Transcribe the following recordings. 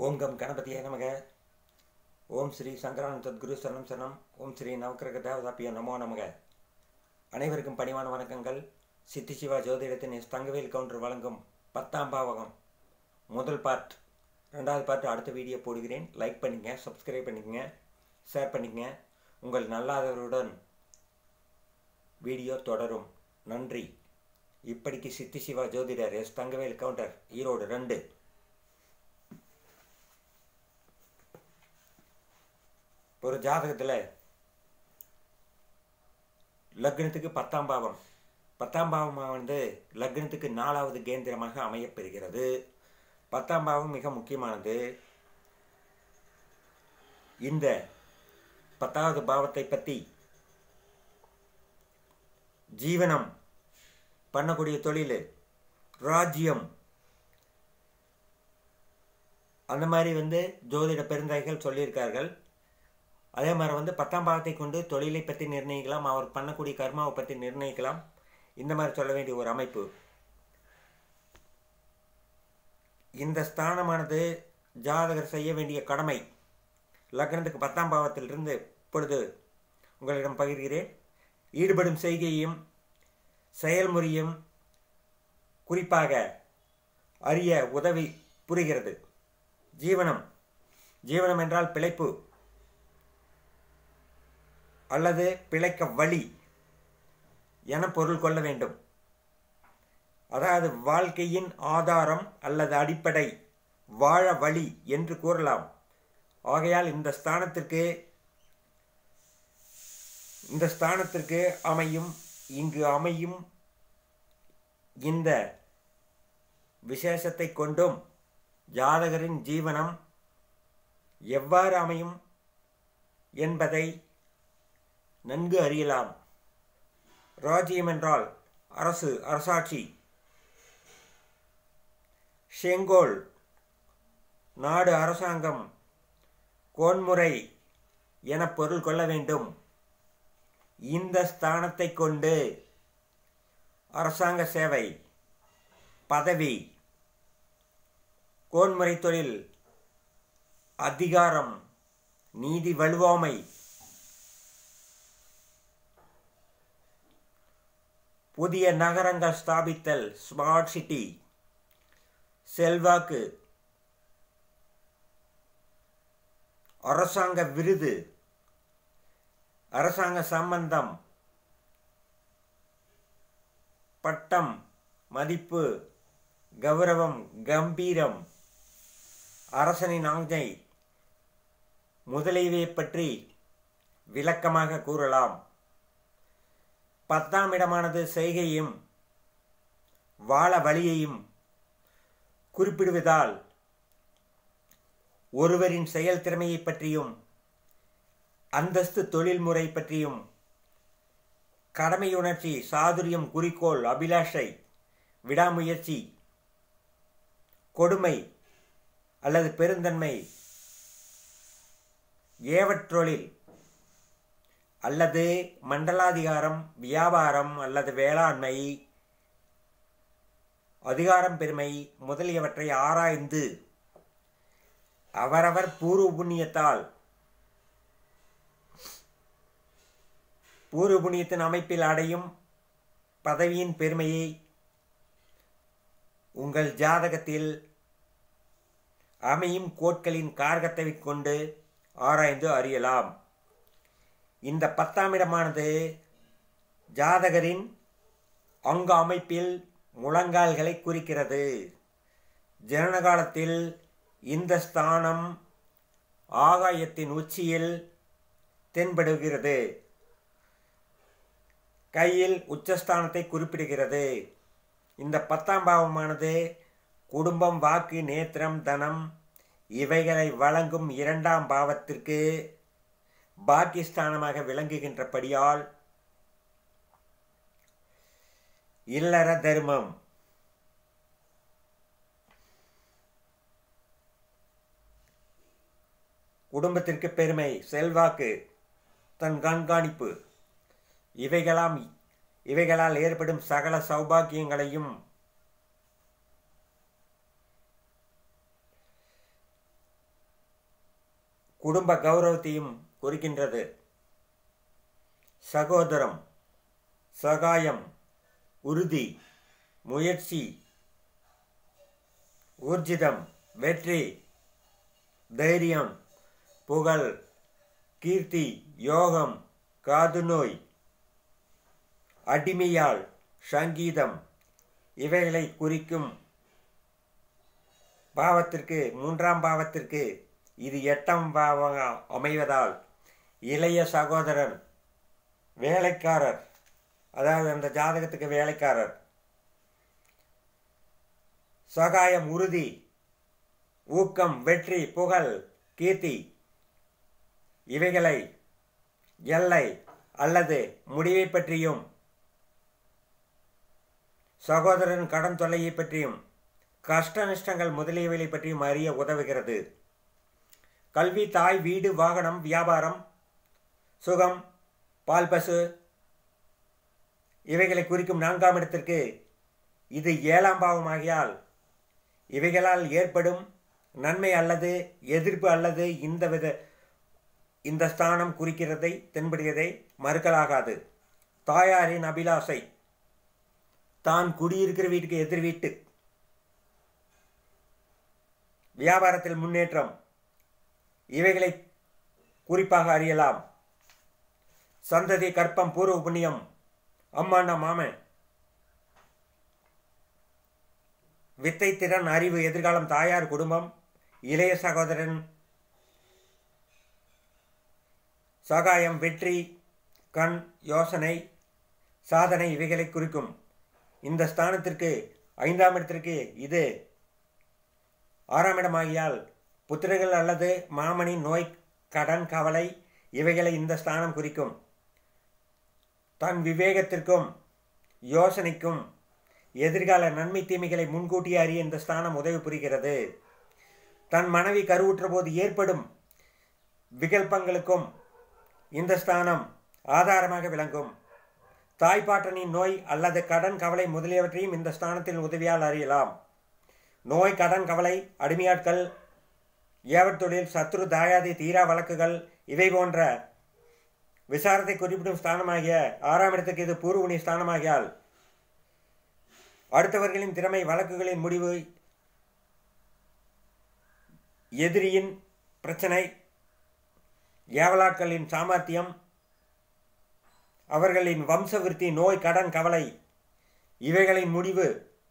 ஓம் come கணபதியே நமக ஓம் ஸ்ரீ சங்கரானந்த சத்குரு சரணம் சரணம் ஓம் ஸ்ரீ நவக்கிரக தேவதாப்பிய நமோ நமக அனைவருக்கும் பணிவான வணக்கங்கள் சித்தி சிவா ஜோதிடத்தின் எஸ் தங்கவேல் கவுண்டர் வழங்கும் பத்தாம் பாவகம் முதல் பார்ட் ரெண்டாவது பார்ட் அடுத்த வீடியோ போடுகிறேன் லைக் பண்ணிக்கங்க சப்ஸ்கிரைப் பண்ணிக்கங்க ஷேர் பண்ணிக்கங்க உங்கள் நல்லாதவருடன் வீடியோ தொடரும் நன்றி இப்படிக்கு சித்தி சிவா ஜோதிடர் எஸ் தங்கவேல் கவுண்டர் ஈரோடு ரெண்டு ஒரு ஜாதகத்தில் லக்னத்துக்கு பத்தாம் பாவம் பத்தாம் பாவம் வந்து லக்னத்துக்கு நாலாவது கேந்திரமாக அமையப்பெறுகிறது பத்தாம் பாவம் மிக முக்கியமானது இந்த பத்தாவது பாவத்தை பற்றி ஜீவனம் பண்ணக்கூடிய தொழில் ராஜ்யம் அந்த மாதிரி வந்து ஜோதிட பெருந்தாய்கள் சொல்லியிருக்கார்கள் அதே மாதிரி வந்து பத்தாம் பாவத்தை கொண்டு தொழிலை பற்றி நிர்ணயிக்கலாம் அவர் பண்ணக்கூடிய கர்மாவை பற்றி நிர்ணயிக்கலாம் இந்த மாதிரி சொல்ல வேண்டிய ஒரு அமைப்பு இந்த ஸ்தானமானது ஜாதகர் செய்ய வேண்டிய கடமை லக்னத்துக்கு பத்தாம் பாவத்திலிருந்து இப்பொழுது உங்களிடம் பகிர்கிறேன் ஈடுபடும் செய்கையும் செயல்முறையும் குறிப்பாக அறிய உதவி புரிகிறது ஜீவனம் ஜீவனம் என்றால் பிழைப்பு அல்லது பிழைக்க வழி என பொருள் கொள்ள வேண்டும் அதாவது வாழ்க்கையின் ஆதாரம் அல்லது அடிப்படை வாழ வழி என்று கூறலாம் ஆகையால் இந்த ஸ்தானத்திற்கு இந்த ஸ்தானத்திற்கு அமையும் இங்கு அமையும் இந்த விசேஷத்தை கொண்டும் ஜாதகரின் ஜீவனம் எவ்வாறு அமையும் என்பதை நன்கு அறியலாம் ராஜ்யம் என்றால் அரசு அரசாட்சி செங்கோல் நாடு அரசாங்கம் கோன்முறை என பொருள் கொள்ள வேண்டும் இந்த ஸ்தானத்தை கொண்டு அரசாங்க சேவை பதவி கோன்முறை தொழில் அதிகாரம் நீதி வலுவாமை புதிய நகரங்கள் ஸ்தாபித்தல் ஸ்மார்ட் சிட்டி செல்வாக்கு அரசாங்க விருது அரசாங்க சம்பந்தம் பட்டம் மதிப்பு கௌரவம் கம்பீரம் அரசனின் ஆஞ்சை முதலியவை பற்றி விளக்கமாக கூறலாம் பத்தாம் இடமானது செய்கையும் வாழ வழியையும் குறிப்பிடுவதால் ஒருவரின் செயல் திறமையை பற்றியும் அந்தஸ்து தொழில்முறை பற்றியும் கடமையுணர்ச்சி சாதுரியம் குறிக்கோள் அபிலாஷை விடாமுயற்சி கொடுமை அல்லது பெருந்தன்மை ஏவற்றொழில் அல்லது மண்டலாதிகாரம் வியாபாரம் அல்லது வேளாண்மை அதிகாரம் பெருமை முதலியவற்றை ஆராய்ந்து அவரவர் பூர்வ புண்ணியத்தால் பூர்வ புண்ணியத்தின் அமைப்பில் அடையும் பதவியின் பெருமையை உங்கள் ஜாதகத்தில் அமையும் கோட்களின் காரகத்தை கொண்டு ஆராய்ந்து அறியலாம் இந்த பத்தாம் இடமானது ஜாதகரின் அங்க அமைப்பில் முழங்கால்களை குறிக்கிறது ஜனனகாலத்தில் இந்த ஸ்தானம் ஆகாயத்தின் உச்சியில் தென்படுகிறது கையில் உச்சஸ்தானத்தை குறிப்பிடுகிறது இந்த பத்தாம் பாவமானது குடும்பம் வாக்கு நேத்திரம் தனம் இவைகளை வழங்கும் இரண்டாம் பாவத்திற்கு பாக்கியஸ்தானமாக விளங்குகின்றபடியால் இல்லற தர்மம் குடும்பத்திற்கு பெருமை செல்வாக்கு தன் கண்காணிப்பு இவைகளாம் இவைகளால் ஏற்படும் சகல சௌபாக்கியங்களையும் குடும்ப கௌரவத்தையும் குறிக்கின்றது சகோதரம் சகாயம் உறுதி முயற்சி ஊர்ஜிதம் வெற்றி தைரியம் புகழ் கீர்த்தி யோகம் காது நோய் அடிமையால் சங்கீதம் இவைகளை குறிக்கும் பாவத்திற்கு மூன்றாம் பாவத்திற்கு இது எட்டாம் பாவம் அமைவதால் இளைய சகோதரன் வேலைக்காரர் அதாவது அந்த ஜாதகத்துக்கு வேலைக்காரர் சகாயம் உறுதி ஊக்கம் வெற்றி புகழ் கீர்த்தி இவைகளை எல்லை அல்லது முடிவை பற்றியும் சகோதரன் கடன் தொல்லையை பற்றியும் கஷ்ட நஷ்டங்கள் முதலியவைகளை பற்றியும் அறிய உதவுகிறது கல்வி தாய் வீடு வாகனம் வியாபாரம் சுகம் பால் பசு இவைகளை குறிக்கும் நான்காம் இடத்திற்கு இது ஏழாம் பாவமாகியால் இவைகளால் ஏற்படும் நன்மை அல்லது எதிர்ப்பு அல்லது இந்த வித இந்த ஸ்தானம் குறிக்கிறதை தென்படுகிறதை மறுக்கலாகாது தாயாரின் அபிலாசை தான் குடியிருக்கிற வீட்டுக்கு எதிர் வீட்டு வியாபாரத்தில் முன்னேற்றம் இவைகளை குறிப்பாக அறியலாம் சந்ததி கற்பம் பூர்வ புண்ணியம் அம்மாண்ணா மாமன் வித்தை திறன் அறிவு எதிர்காலம் தாயார் குடும்பம் இளைய சகோதரன் சகாயம் வெற்றி கண் யோசனை சாதனை இவைகளை குறிக்கும் இந்த ஸ்தானத்திற்கு ஐந்தாம் இடத்திற்கு இது ஆறாம் இடமாகியால் புத்திரர்கள் அல்லது மாமனின் நோய் கடன் கவலை இவைகளை இந்த ஸ்தானம் குறிக்கும் தன் விவேகத்திற்கும் யோசனைக்கும் எதிர்கால நன்மை தீமைகளை முன்கூட்டியே அறிய இந்த ஸ்தானம் உதவி புரிகிறது தன் மனைவி கருவுற்ற போது ஏற்படும் விகல்பங்களுக்கும் இந்த ஸ்தானம் ஆதாரமாக விளங்கும் தாய்ப்பாட்டனின் நோய் அல்லது கடன் கவலை முதலியவற்றையும் இந்த ஸ்தானத்தில் உதவியால் அறியலாம் நோய் கடன் கவலை அடிமையாட்கள் ஏவற் தொழில் சத்ரு தாயாதி தீரா வழக்குகள் இவை போன்ற விசாரத்தை குறிப்பிடும் ஸ்தானமாகிய ஆறாம் இடத்துக்கு இது பூர்வனி ஸ்தானமாகியால் அடுத்தவர்களின் திறமை வழக்குகளின் முடிவு எதிரியின் பிரச்சனை ஏவலாட்களின் சாமர்த்தியம் அவர்களின் வம்சவிருத்தி நோய் கடன் கவலை இவைகளின் முடிவு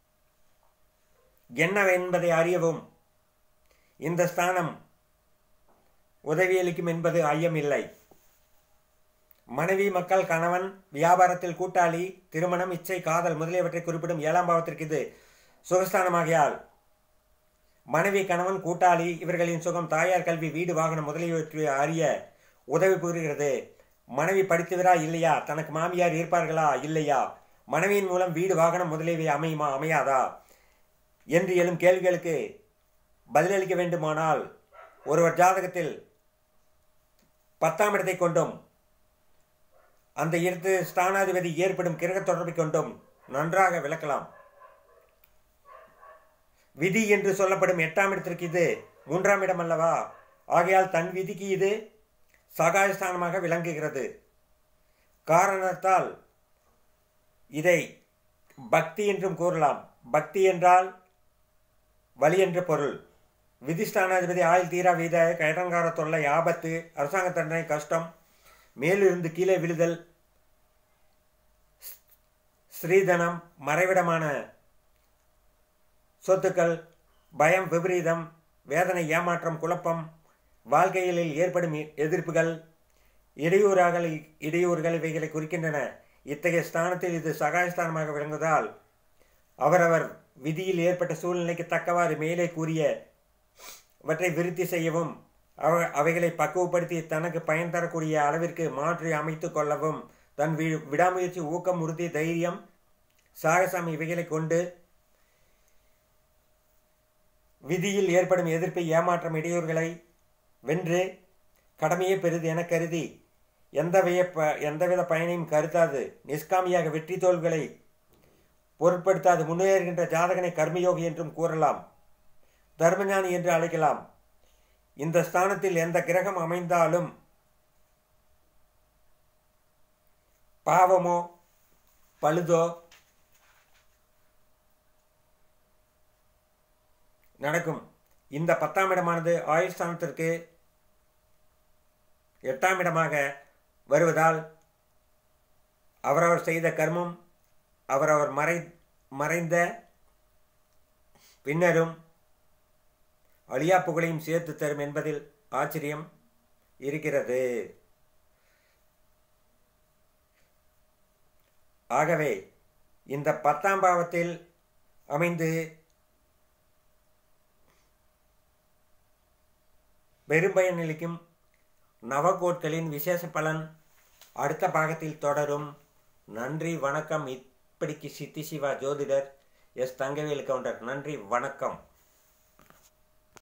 என்னவென்பதை அறியவும் இந்த ஸ்தானம் உதவியளிக்கும் என்பது ஐயமில்லை மனைவி மக்கள் கணவன் வியாபாரத்தில் கூட்டாளி திருமணம் இச்சை காதல் முதலியவற்றை குறிப்பிடும் ஏழாம் பாவத்திற்கு இது சுகஸ்தானமாகியால் மனைவி கணவன் கூட்டாளி இவர்களின் சுகம் தாயார் கல்வி வீடு வாகனம் முதலியவற்றை அறிய உதவி புரிகிறது மனைவி படித்தவரா இல்லையா தனக்கு மாமியார் இருப்பார்களா இல்லையா மனைவியின் மூலம் வீடு வாகனம் முதலியவை அமையுமா அமையாதா என்று எழும் கேள்விகளுக்கு பதிலளிக்க வேண்டுமானால் ஒருவர் ஜாதகத்தில் பத்தாம் இடத்தை கொண்டும் அந்த இடத்து ஸ்தானாதிபதி ஏற்படும் கிரக தொடர்பை கொண்டும் நன்றாக விளக்கலாம் விதி என்று சொல்லப்படும் எட்டாம் இடத்திற்கு இது மூன்றாம் இடம் அல்லவா ஆகையால் தன் விதிக்கு இது சகாயஸ்தானமாக விளங்குகிறது காரணத்தால் இதை பக்தி என்றும் கூறலாம் பக்தி என்றால் வழி என்ற பொருள் விதிஸ்தானாதிபதி ஆயுள் தீரா வீத கடங்கார தொல்லை ஆபத்து அரசாங்க தண்டனை கஷ்டம் மேலிருந்து கீழே விழுதல் ஸ்ரீதனம் மறைவிடமான சொத்துக்கள் பயம் விபரீதம் வேதனை ஏமாற்றம் குழப்பம் வாழ்க்கையில் ஏற்படும் எதிர்ப்புகள் இடையூறாக இடையூறுகள் இவைகளை குறிக்கின்றன இத்தகைய ஸ்தானத்தில் இது சகாயஸ்தானமாக விளங்குவதால் அவரவர் விதியில் ஏற்பட்ட சூழ்நிலைக்கு தக்கவாறு மேலே கூறிய அவற்றை விருத்தி செய்யவும் அவ அவைகளை பக்குவப்படுத்தி தனக்கு பயன் தரக்கூடிய அளவிற்கு மாற்றி அமைத்து கொள்ளவும் தன் வி விடாமுயற்சி ஊக்கம் உறுதி தைரியம் சாகசம் இவைகளை கொண்டு விதியில் ஏற்படும் எதிர்ப்பை ஏமாற்றம் இடையூறுகளை வென்று கடமையே பெரிது என கருதி எந்தவிய ப எந்தவித பயனையும் கருத்தாது நிஷ்காமியாக வெற்றி தோல்களை பொருட்படுத்தாது முன்னேறுகின்ற ஜாதகனை கர்மயோகி என்றும் கூறலாம் தர்மஞானி என்று அழைக்கலாம் இந்த ஸ்தானத்தில் எந்த கிரகம் அமைந்தாலும் பாவமோ பழுதோ நடக்கும் இந்த பத்தாம் இடமானது ஆயுள் ஸ்தானத்திற்கு எட்டாம் இடமாக வருவதால் அவரவர் செய்த கர்மம் அவரவர் மறை மறைந்த பின்னரும் அழியா புகழையும் சேர்த்து தரும் என்பதில் ஆச்சரியம் இருக்கிறது ஆகவே இந்த பத்தாம் பாவத்தில் அமைந்து பெரும்பயன் அளிக்கும் நவகோட்களின் விசேஷ பலன் அடுத்த பாகத்தில் தொடரும் நன்றி வணக்கம் இப்படிக்கு சித்தி சிவா ஜோதிடர் எஸ் தங்கவேல் கவுண்டர் நன்றி வணக்கம்